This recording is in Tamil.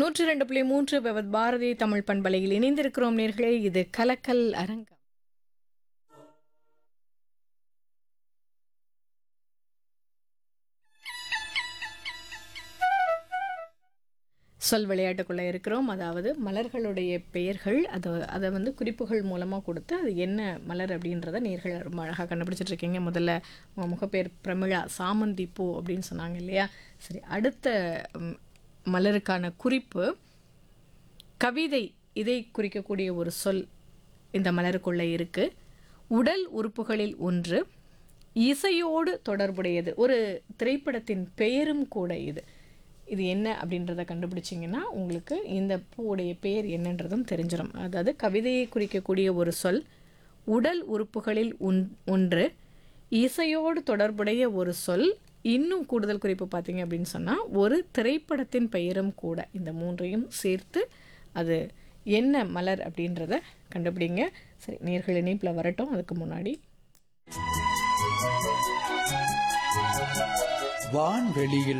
நூற்றி ரெண்டு புள்ளி மூன்று பவத் பாரதி தமிழ் பண்பலையில் இணைந்திருக்கிறோம் நேர்களே இது கலக்கல் அரங்கம் சொல் விளையாட்டுக்குள்ளே இருக்கிறோம் அதாவது மலர்களுடைய பெயர்கள் அதை அதை வந்து குறிப்புகள் மூலமாக கொடுத்து அது என்ன மலர் அப்படின்றத நேர்கள் ரொம்ப அழகாக கண்டுபிடிச்சிட்டு இருக்கீங்க முதல்ல உங்க முகப்பேர் பிரமிழா சாமந்தி பூ அப்படின்னு சொன்னாங்க இல்லையா சரி அடுத்த ம், மலருக்கான குறிப்பு கவிதை இதை குறிக்கக்கூடிய ஒரு சொல் இந்த மலருக்குள்ளே இருக்கு உடல் உறுப்புகளில் ஒன்று இசையோடு தொடர்புடையது ஒரு திரைப்படத்தின் பெயரும் கூட இது இது என்ன அப்படின்றத கண்டுபிடிச்சிங்கன்னா உங்களுக்கு இந்த பூவுடைய பெயர் என்னன்றதும் தெரிஞ்சிடும் அதாவது கவிதையை குறிக்கக்கூடிய ஒரு சொல் உடல் உறுப்புகளில் ஒன் ஒன்று இசையோடு தொடர்புடைய ஒரு சொல் இன்னும் கூடுதல் குறிப்பு பார்த்தீங்க அப்படின்னு சொன்னால் ஒரு திரைப்படத்தின் பெயரும் கூட இந்த மூன்றையும் சேர்த்து அது என்ன மலர் அப்படின்றத கண்டுபிடிங்க சரி நேர்கள் இணைப்பில் வரட்டும் அதுக்கு முன்னாடி வான்வெளியில்